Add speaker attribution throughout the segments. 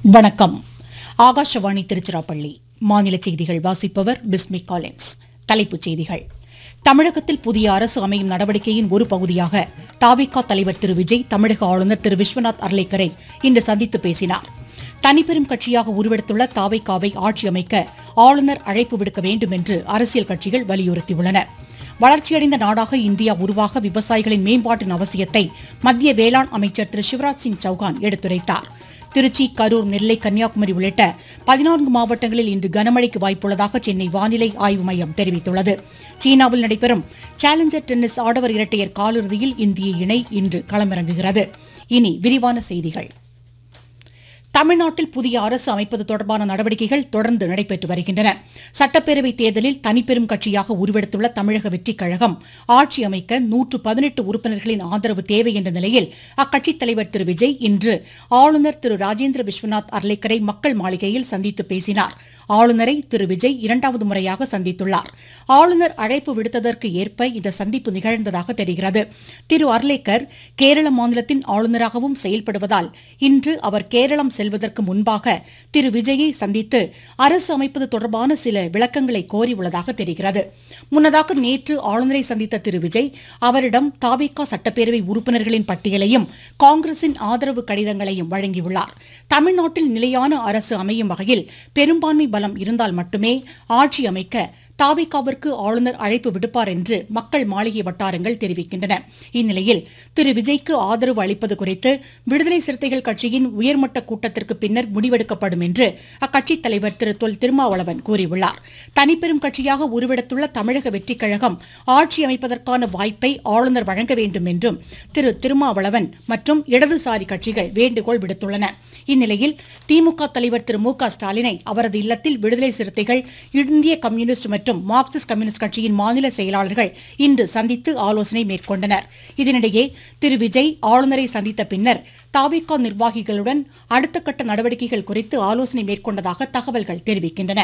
Speaker 1: வணக்கம் ஆகாஷவாணி திருச்சிராப்பள்ளி மாநில செய்திகள் வாசிப்பவர் பிஸ்மி காலின்ஸ் தலைப்புச் செய்திகள் தமிழகத்தில் புதிய அரசு அமையும் நடவடிக்கையின் ஒரு பகுதியாக தாவிகா தலைவர் திரு விஜய் தமிழக ஆளுநர் திரு விஸ்வநாத் அர்லேக்கரை இன்று சந்தித்து பேசினார் தனிப்பெரும் கட்சியாக உருவெடுத்துள்ள தாவைக்காவை ஆட்சி அமைக்க ஆளுநர் அழைப்பு விடுக்க வேண்டும் என்று அரசியல் கட்சிகள் வலியுறுத்தியுள்ளன வளர்ச்சியடைந்த நாடாக இந்தியா உருவாக விவசாயிகளின் மேம்பாட்டின் அவசியத்தை மத்திய வேளாண் அமைச்சர் திரு சிவராஜ் சிங் சௌகான் எடுத்துரைத்தார் திருச்சி கரூர் நெல்லை கன்னியாகுமரி உள்ளிட்ட பதினான்கு மாவட்டங்களில் இன்று கனமழைக்கு வாய்ப்புள்ளதாக சென்னை வானிலை ஆய்வு மையம் தெரிவித்துள்ளது சீனாவில் நடைபெறும் சேலஞ்சர் டென்னிஸ் ஆடவர் இரட்டையர் காலிறுதியில் இந்திய இணை இன்று களமிறங்குகிறது இனி விரிவான செய்திகள் தமிழ்நாட்டில் புதிய அரசு அமைப்பது தொடர்பான நடவடிக்கைகள் தொடர்ந்து நடைபெற்று வருகின்றன சட்டப்பேரவைத் தேர்தலில் தனிப்பெரும் கட்சியாக உருவெடுத்துள்ள தமிழக வெற்றிக் கழகம் ஆட்சி அமைக்க நூற்று பதினெட்டு உறுப்பினர்களின் ஆதரவு தேவை என்ற நிலையில் அக்கட்சித் தலைவர் திரு விஜய் இன்று ஆளுநர் திரு ராஜேந்திர விஸ்வநாத் அர்லேக்கரை மக்கள் மாளிகையில் சந்தித்து பேசினார் ஆளுநரை திரு விஜய் இரண்டாவது முறையாக சந்தித்துள்ளார் ஆளுநர் அழைப்பு விடுத்ததற்கு ஏற்ப இந்த சந்திப்பு நிகழ்ந்ததாக தெரிகிறது திரு அர்லேக்கர் கேரள மாநிலத்தின் ஆளுநராகவும் செயல்படுவதால் இன்று அவர் கேரளம் செல்வதற்கு முன்பாக திரு விஜயை சந்தித்து அரசு அமைப்பது தொடர்பான சில விளக்கங்களை கோரியுள்ளதாக தெரிகிறது முன்னதாக நேற்று ஆளுநரை சந்தித்த திரு விஜய் அவரிடம் தாவேகா சட்டப்பேரவை உறுப்பினர்களின் பட்டியலையும் காங்கிரசின் ஆதரவு கடிதங்களையும் வழங்கியுள்ளார் தமிழ்நாட்டில் நிலையான அரசு அமையும் வகையில் பெரும்பான்மை பலம் இருந்தால் மட்டுமே ஆட்சி அமைக்க தாவிகாவிற்கு ஆளுநர் அழைப்பு விடுப்பார் என்று மக்கள் மாளிகை வட்டாரங்கள் தெரிவிக்கின்றன இந்நிலையில் திரு விஜய்க்கு ஆதரவு அளிப்பது குறித்து விடுதலை சிறுத்தைகள் கட்சியின் உயர்மட்ட கூட்டத்திற்கு பின்னர் முடிவெடுக்கப்படும் என்று அக்கட்சித் தலைவர் திரு தொல் திருமாவளவன் கூறியுள்ளார் தனிப்பெரும் கட்சியாக உருவெடுத்துள்ள தமிழக வெற்றிக் கழகம் ஆட்சி அமைப்பதற்கான வாய்ப்பை ஆளுநர் வழங்க வேண்டும் என்றும் திரு திருமாவளவன் மற்றும் இடதுசாரி கட்சிகள் வேண்டுகோள் விடுத்துள்ளன இந்நிலையில் திமுக தலைவர் திரு மு க ஸ்டாலினை அவரது இல்லத்தில் விடுதலை சிறுத்தைகள் இந்திய கம்யூனிஸ்ட் மற்றும் மார்க்சிஸ்ட் கம்யூனிஸ்ட் கட்சியின் மாநில செயலாளர்கள் இன்று சந்தித்து ஆலோசனை மேற்கொண்டனர் இதனிடையே திரு விஜய் ஆளுநரை சந்தித்த பின்னர் தாவிகா நிர்வாகிகளுடன் அடுத்த கட்ட நடவடிக்கைகள் குறித்து ஆலோசனை மேற்கொண்டதாக தகவல்கள் தெரிவிக்கின்றன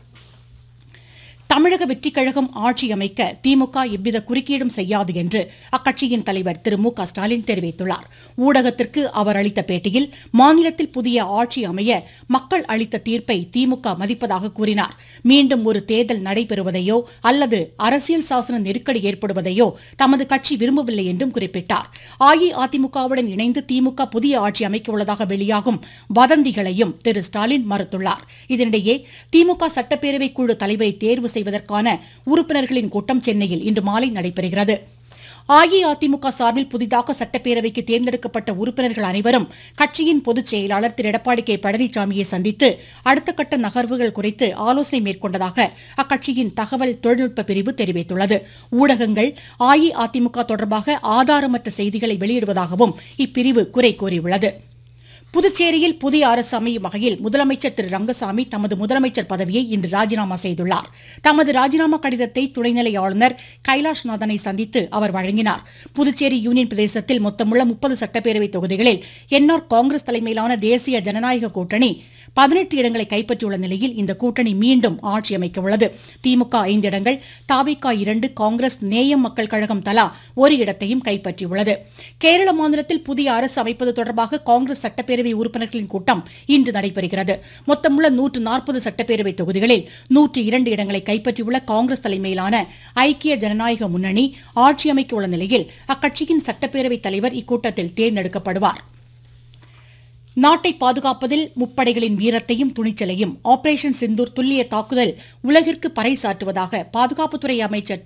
Speaker 1: தமிழக வெற்றிக் கழகம் ஆட்சி அமைக்க திமுக எவ்வித குறுக்கீடும் செய்யாது என்று அக்கட்சியின் தலைவர் திரு மு க ஸ்டாலின் தெரிவித்துள்ளார் ஊடகத்திற்கு அவர் அளித்த பேட்டியில் மாநிலத்தில் புதிய ஆட்சி அமைய மக்கள் அளித்த தீர்ப்பை திமுக மதிப்பதாக கூறினார் மீண்டும் ஒரு தேர்தல் நடைபெறுவதையோ அல்லது அரசியல் சாசன நெருக்கடி ஏற்படுவதையோ தமது கட்சி விரும்பவில்லை என்றும் குறிப்பிட்டார் அஇஅதிமுகவுடன் இணைந்து திமுக புதிய ஆட்சி அமைக்க உள்ளதாக வெளியாகும் வதந்திகளையும் திரு ஸ்டாலின் மறுத்துள்ளார் இதனிடையே திமுக சட்டப்பேரவை குழு தலைவரை தேர்வு செய்வதற்கான உறுப்பினர்களின் கூட்டம் சென்னையில் இன்று மாலை நடைபெறுகிறது அஇஅதிமுக சார்பில் புதிதாக சட்டப்பேரவைக்கு தேர்ந்தெடுக்கப்பட்ட உறுப்பினர்கள் அனைவரும் கட்சியின் பொதுச் செயலாளர் திரு எடப்பாடி கே பழனிசாமியை சந்தித்து அடுத்த கட்ட நகர்வுகள் குறித்து ஆலோசனை மேற்கொண்டதாக அக்கட்சியின் தகவல் தொழில்நுட்ப பிரிவு தெரிவித்துள்ளது ஊடகங்கள் அஇஅதிமுக தொடர்பாக ஆதாரமற்ற செய்திகளை வெளியிடுவதாகவும் இப்பிரிவு குறை கூறியுள்ளது புதுச்சேரியில் புதிய அரசு அமையும் வகையில் முதலமைச்சர் திரு ரங்கசாமி தமது முதலமைச்சர் பதவியை இன்று ராஜினாமா செய்துள்ளார் தமது ராஜினாமா கடிதத்தை துணைநிலை ஆளுநர் கைலாஷ்நாதனை சந்தித்து அவர் வழங்கினார் புதுச்சேரி யூனியன் பிரதேசத்தில் மொத்தமுள்ள முப்பது சட்டப்பேரவை தொகுதிகளில் என்ஆர் காங்கிரஸ் தலைமையிலான தேசிய ஜனநாயக கூட்டணி பதினெட்டு இடங்களை கைப்பற்றியுள்ள நிலையில் இந்த கூட்டணி மீண்டும் ஆட்சி அமைக்க உள்ளது திமுக ஐந்து இடங்கள் தாவிகா இரண்டு காங்கிரஸ் நேயம் மக்கள் கழகம் தலா ஒரு இடத்தையும் கைப்பற்றியுள்ளது கேரள மாநிலத்தில் புதிய அரசு அமைப்பது தொடர்பாக காங்கிரஸ் சட்டப்பேரவை உறுப்பினர்களின் கூட்டம் இன்று நடைபெறுகிறது மொத்தமுள்ள நூற்று நாற்பது சட்டப்பேரவை தொகுதிகளில் நூற்று இரண்டு இடங்களை கைப்பற்றியுள்ள காங்கிரஸ் தலைமையிலான ஐக்கிய ஜனநாயக முன்னணி ஆட்சி அமைக்க உள்ள நிலையில் அக்கட்சியின் சட்டப்பேரவைத் தலைவர் இக்கூட்டத்தில் தேர்ந்தெடுக்கப்படுவார் நாட்டை பாதுகாப்பதில் முப்படைகளின் வீரத்தையும் துணிச்சலையும் ஆபரேஷன் சிந்தூர் துல்லிய தாக்குதல் உலகிற்கு பறைசாற்றுவதாக பாதுகாப்புத்துறை அமைச்சர்